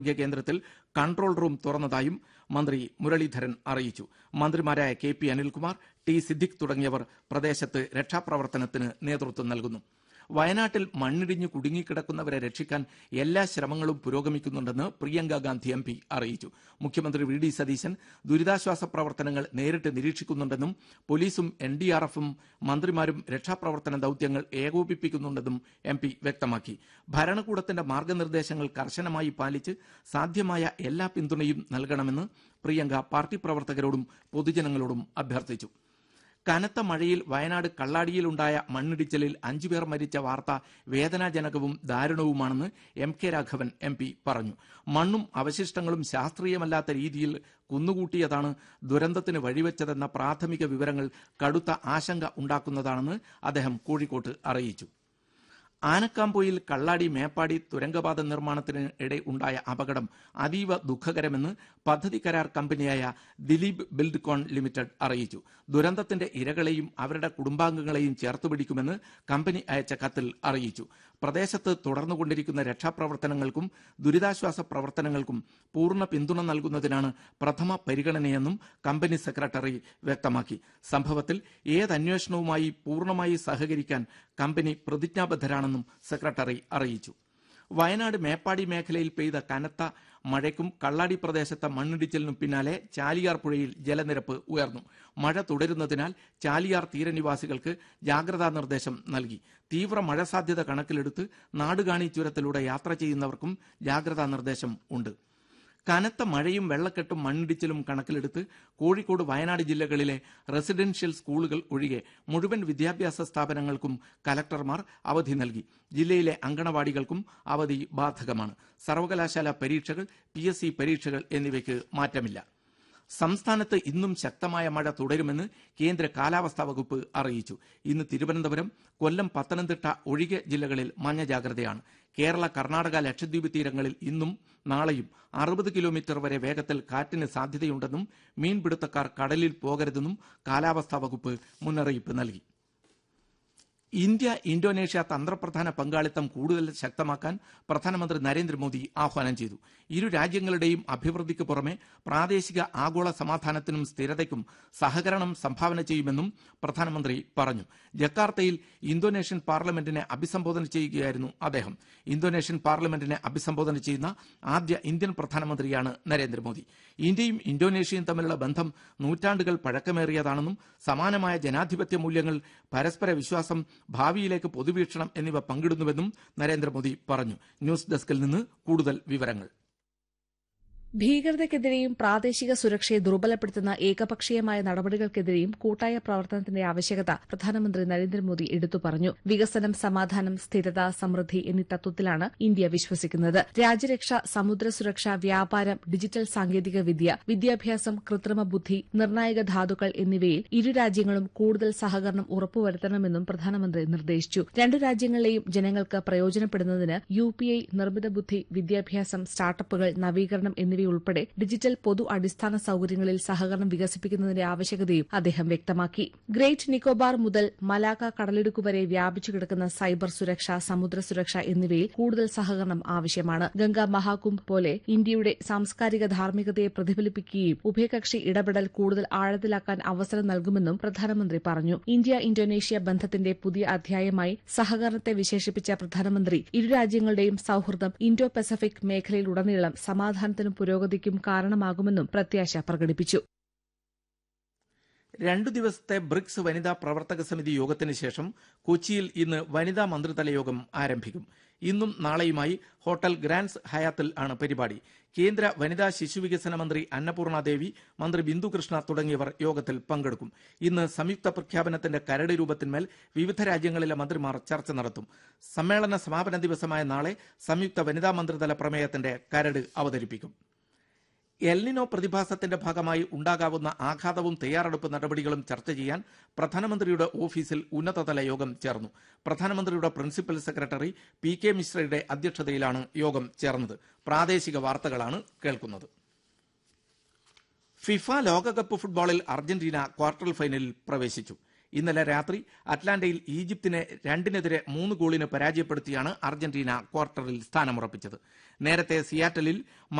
ആരോഗ്യ കേന്ദ്രത്തിൽ control room തുറന്നതായും മന്ത്രി മുരളീധരൻ അറിയിച്ചു മന്ത്രിമാരായ K P Anilkumar T Siddique തുടങ്ങിയവർ പ്രദേശത്ത് രക്ഷാപ്രവർത്തനത്തിന് നേതൃത്വം നൽകുന്നു വയനാട്ടിൽ മണ്ണിടിഞ്ഞു കുടുങ്ങിക്കിടക്കുന്നവരെ രക്ഷിക്കാൻ എല്ലാ ശ്രമങ്ങളും പുരോഗമിക്കുന്നുണ്ടെന്ന് പ്രിയങ്ക ഗാന്ധി എം പി അറിയിച്ചു മുഖ്യമന്ത്രി വി ഡി സതീശൻ ദുരിതാശ്വാസ പ്രവർത്തനങ്ങൾ നേരിട്ട് നിരീക്ഷിക്കുന്നുണ്ടെന്നും പോലീസും എൻ ഡി ആർ എഫും മന്ത്രിമാരും രക്ഷാപ്രവർത്തന ദൌത്യങ്ങൾ ഏകോപിപ്പിക്കുന്നുണ്ടെന്നും എം പി വ്യക്തമാക്കി ഭരണകൂടത്തിന്റെ മാർഗനിർദ്ദേശങ്ങൾ കർശനമായി പാലിച്ച് സാധ്യമായ എല്ലാ പിന്തുണയും നൽകണമെന്ന് പ്രിയങ്ക പാർട്ടി പ്രവർത്തകരോടും പൊതുജനങ്ങളോടും അഭ്യർത്ഥിച്ചു കനത്ത മഴയിൽ വയനാട് കള്ളാടിയിലുണ്ടായ മണ്ണിടിച്ചിലിൽ അഞ്ചുപേർ മരിച്ച വാർത്ത വേദനാജനകവും ദാരുണവുമാണെന്ന് M K Raghavan M P പറഞ്ഞു മണ്ണും അവശിഷ്ടങ്ങളും ശാസ്ത്രീയമല്ലാത്ത രീതിയിൽ കുന്നുകൂട്ടിയതാണ് ദുരന്തത്തിന് വഴിവെച്ചതെന്ന പ്രാഥമിക വിവരങ്ങൾ കടുത്ത ആശങ്ക ഉണ്ടാക്കുന്നതാണെന്ന് അദ്ദേഹം കോഴിക്കോട്ട് അറിയിച്ചു ആനക്കാംപൊയിൽ കള്ളാടി മേപ്പാടി തുരങ്കപാത നിർമ്മാണത്തിന് ഇടെ ഉണ്ടായ അപകടം അതീവ ദുഃഖകരമെന്ന് പദ്ധതി കരാർ കമ്പനിയായ ദിലീപ് ബിൽഡ്കോൺ ലിമിറ്റഡ് അറിയിച്ചു ദുരന്തത്തിന്റെ ഇരകളെയും അവരുടെ കുടുംബാംഗങ്ങളെയും ചേർത്തുപിടിക്കുമെന്ന് കമ്പനി അയച്ച കത്തിൽ അറിയിച്ചു പ്രദേശത്ത് തുടർന്നുകൊണ്ടിരിക്കുന്ന രക്ഷാപ്രവർത്തനങ്ങൾക്കും ദുരിതാശ്വാസ പ്രവർത്തനങ്ങൾക്കും പൂർണ്ണ പിന്തുണ നൽകുന്നതിനാണ് പ്രഥമ പരിഗണനയെന്നും കമ്പനി സെക്രട്ടറി വ്യക്തമാക്കി സംഭവത്തിൽ ഏത് അന്വേഷണവുമായി പൂർണ്ണമായി സഹകരിക്കാൻ കമ്പനി പ്രതിജ്ഞാബദ്ധരാണെന്നും സെക്രട്ടറി അറിയിച്ചു വയനാട് മേപ്പാടി മേഖലയിൽ പെയ്ത കനത്ത മഴയ്ക്കും കള്ളാടി പ്രദേശത്തെ മണ്ണിടിച്ചിലിനും പിന്നാലെ ചാലിയാർ പുഴയിൽ ജലനിരപ്പ് ഉയർന്നു മഴ തുടരുന്നതിനാൽ ചാലിയാർ തീരനിവാസികൾക്ക് ജാഗ്രതാ നിർദ്ദേശം നൽകി തീവ്ര മഴ സാധ്യത കണക്കിലെടുത്ത് നാടുകാണി ചുരത്തിലൂടെ യാത്ര ചെയ്യുന്നവർക്കും ജാഗ്രതാ നിർദ്ദേശം ഉണ്ട് കനത്ത മഴയും വെള്ളക്കെട്ടും മണ്ണിടിച്ചിലും കണക്കിലെടുത്ത് കോഴിക്കോട് വയനാട് ജില്ലകളിലെ റെസിഡൻഷ്യൽ സ്കൂളുകൾ ഒഴികെ മുഴുവൻ വിദ്യാഭ്യാസ സ്ഥാപനങ്ങൾക്കും കലക്ടർമാർ അവധി നൽകി ജില്ലയിലെ അങ്കണവാടികൾക്കും അവധി ബാധകമാണ് സർവകലാശാല പരീക്ഷകൾ പി പരീക്ഷകൾ എന്നിവയ്ക്ക് മാറ്റമില്ല സംസ്ഥാനത്ത് ഇന്നും ശക്തമായ മഴ തുടരുമെന്ന് കേന്ദ്ര കാലാവസ്ഥാ വകുപ്പ് അറിയിച്ചു ഇന്ന് തിരുവനന്തപുരം കൊല്ലം പത്തനംതിട്ട ഒഴികെ ജില്ലകളിൽ മഞ്ഞ ജാഗ്രതയാണ് കേരള കർണാടക ലക്ഷദ്വീപ് തീരങ്ങളിൽ ഇന്നും നാളെയും അറുപത് കിലോമീറ്റർ വരെ വേഗത്തിൽ കാറ്റിന് സാധ്യതയുണ്ടെന്നും മീൻപിടുത്തക്കാർ കടലിൽ പോകരുതെന്നും കാലാവസ്ഥാ വകുപ്പ് മുന്നറിയിപ്പ് നൽകി ഇന്ത്യ ഇന്തോനേഷ്യ തന്ത്രപ്രധാന പങ്കാളിത്തം കൂടുതൽ ശക്തമാക്കാൻ പ്രധാനമന്ത്രി നരേന്ദ്രമോദി ആഹ്വാനം ചെയ്തു ഇരു രാജ്യങ്ങളുടെയും അഭിവൃദ്ധിക്ക് പുറമെ പ്രാദേശിക ആഗോള സമാധാനത്തിനും സ്ഥിരതയ്ക്കും സഹകരണം സംഭാവന ചെയ്യുമെന്നും പ്രധാനമന്ത്രി പറഞ്ഞു ജക്കാർത്തയിൽ ഇന്തോനേഷ്യൻ പാർലമെന്റിനെ അഭിസംബോധന ചെയ്യുകയായിരുന്നു അദ്ദേഹം ഇന്തോനേഷ്യൻ പാർലമെന്റിനെ അഭിസംബോധന ചെയ്യുന്ന ആദ്യ ഇന്ത്യൻ പ്രധാനമന്ത്രിയാണ് നരേന്ദ്രമോദി ഇന്ത്യയും ഇന്തോനേഷ്യയും തമ്മിലുള്ള ബന്ധം നൂറ്റാണ്ടുകൾ പഴക്കമേറിയതാണെന്നും സമാനമായ ജനാധിപത്യ മൂല്യങ്ങൾ പരസ്പര വിശ്വാസം ഭാവിയിലേക്ക് പൊതുവീക്ഷണം എന്നിവ പങ്കിടുന്നുവെന്നും നരേന്ദ്രമോദി പറഞ്ഞു ന്യൂസ് ഡെസ്കിൽ നിന്ന് കൂടുതൽ വിവരങ്ങൾ ഭീകരതയ്ക്കെതിരെയും പ്രാദേശിക സുരക്ഷയെ ദുർബലപ്പെടുത്തുന്ന ഏകപക്ഷീയമായ നടപടികൾക്കെതിരെയും കൂട്ടായ പ്രവർത്തനത്തിന്റെ ആവശ്യകത പ്രധാനമന്ത്രി നരേന്ദ്രമോദി എടുത്തു പറഞ്ഞു വികസനം സമാധാനം സ്ഥിരത സമൃദ്ധി എന്നീ തത്വത്തിലാണ് ഇന്ത്യ വിശ്വസിക്കുന്നത് രാജ്യരക്ഷ സമുദ്ര സുരക്ഷ വ്യാപാരം ഡിജിറ്റൽ സാങ്കേതിക വിദ്യ വിദ്യാഭ്യാസം കൃത്രിമ ബുദ്ധി നിർണായക ധാതുക്കൾ എന്നിവയിൽ ഇരു രാജ്യങ്ങളും കൂടുതൽ സഹകരണം ഉറപ്പുവരുത്തണമെന്നും പ്രധാനമന്ത്രി നിർദ്ദേശിച്ചു രണ്ടു രാജ്യങ്ങളിലെയും ജനങ്ങൾക്ക് പ്രയോജനപ്പെടുന്നതിന് യു പി ഐ നിർമ്മിത ബുദ്ധി വിദ്യാഭ്യാസം സ്റ്റാർട്ടപ്പുകൾ നവീകരണം എന്നിവ ഉൾപ്പെടെ ഡിജിറ്റൽ പൊതു അടിസ്ഥാന സൌകര്യങ്ങളിൽ സഹകരണം വികസിപ്പിക്കുന്നതിന്റെ ആവശ്യകതയും അദ്ദേഹം വ്യക്തമാക്കി ഗ്രേറ്റ് നിക്കോബാർ മുതൽ മലാക്ക കടലിടുക്ക് വരെ വ്യാപിച്ചു കിടക്കുന്ന സൈബർ സുരക്ഷ സമുദ്ര സുരക്ഷ എന്നിവയിൽ കൂടുതൽ സഹകരണം ആവശ്യമാണ് ഗംഗ മഹാകുംഭ് പോലെ ഇന്ത്യയുടെ സാംസ്കാരിക ധാർമ്മികതയെ പ്രതിഫലിപ്പിക്കുകയും ഉഭയകക്ഷി ഇടപെടൽ കൂടുതൽ ആഴത്തിലാക്കാൻ അവസരം നൽകുമെന്നും പ്രധാനമന്ത്രി പറഞ്ഞു ഇന്ത്യ ഇന്തോനേഷ്യ ബന്ധത്തിന്റെ പുതിയ അധ്യായമായി സഹകരണത്തെ വിശേഷിപ്പിച്ച പ്രധാനമന്ത്രി ഇരു രാജ്യങ്ങളുടെയും സൌഹൃദം ഇന്തോ പസഫിക് മേഖലയിലുടനീളം സമാധാനത്തിനും പുരോഗതിക്കും കാരണമാകുമെന്നും പ്രത്യാശ പ്രകടിപ്പിച്ചു രണ്ടു ദിവസത്തെ ബ്രിക്സ് വനിതാ പ്രവർത്തക സമിതി യോഗത്തിന് ശേഷം കൊച്ചിയിൽ ഇന്ന് വനിതാ മന്ത്രിതല യോഗം ആരംഭിക്കും ഇന്നും നാളെയുമായി ഹോട്ടൽ ഗ്രാൻഡ്സ് ഹയാത്തിൽ ആണ് പരിപാടി കേന്ദ്ര വനിതാ ശിശുവികസന മന്ത്രി അന്നപൂർണ ദേവി മന്ത്രി ബിന്ദു കൃഷ്ണ തുടങ്ങിയവർ യോഗത്തിൽ പങ്കെടുക്കും ഇന്ന് സംയുക്ത പ്രഖ്യാപനത്തിന്റെ കരട് രൂപത്തിന്മേൽ വിവിധ രാജ്യങ്ങളിലെ മന്ത്രിമാർ ചർച്ച നടത്തും സമ്മേളന സമാപന ദിവസമായ നാളെ സംയുക്ത വനിതാ മന്ത്രിതല പ്രമേയത്തിന്റെ കരട് അവതരിപ്പിക്കും എൽനിനോ പ്രതിഭാസത്തിന്റെ ഭാഗമായി ഉണ്ടാകാവുന്ന ആഘാതവും തയ്യാറെടുപ്പ് നടപടികളും ചർച്ച ചെയ്യാൻ പ്രധാനമന്ത്രിയുടെ ഓഫീസിൽ ഉന്നതതല യോഗം ചേർന്നു പ്രധാനമന്ത്രിയുടെ പ്രിൻസിപ്പൽ സെക്രട്ടറി പി കെ മിശ്രയുടെ അധ്യക്ഷതയിലാണ് യോഗം ചേർന്നത് പ്രാദേശിക വാർത്തകളാണ് കേൾക്കുന്നത് ഫിഫ ലോകകപ്പ് ഫുട്ബോളിൽ അർജന്റീന ക്വാർട്ടർ ഫൈനലിൽ പ്രവേശിച്ചു ഇന്നലെ രാത്രി അറ്റ്ലാന്റയിൽ ഈജിപ്തിനെ രണ്ടിനെതിരെ മൂന്ന് ഗോളിന് പരാജയപ്പെടുത്തിയാണ് അർജന്റീന ക്വാർട്ടറിൽ സ്ഥാനമുറപ്പിച്ചത് നേരത്തെ സിയാറ്റലിൽ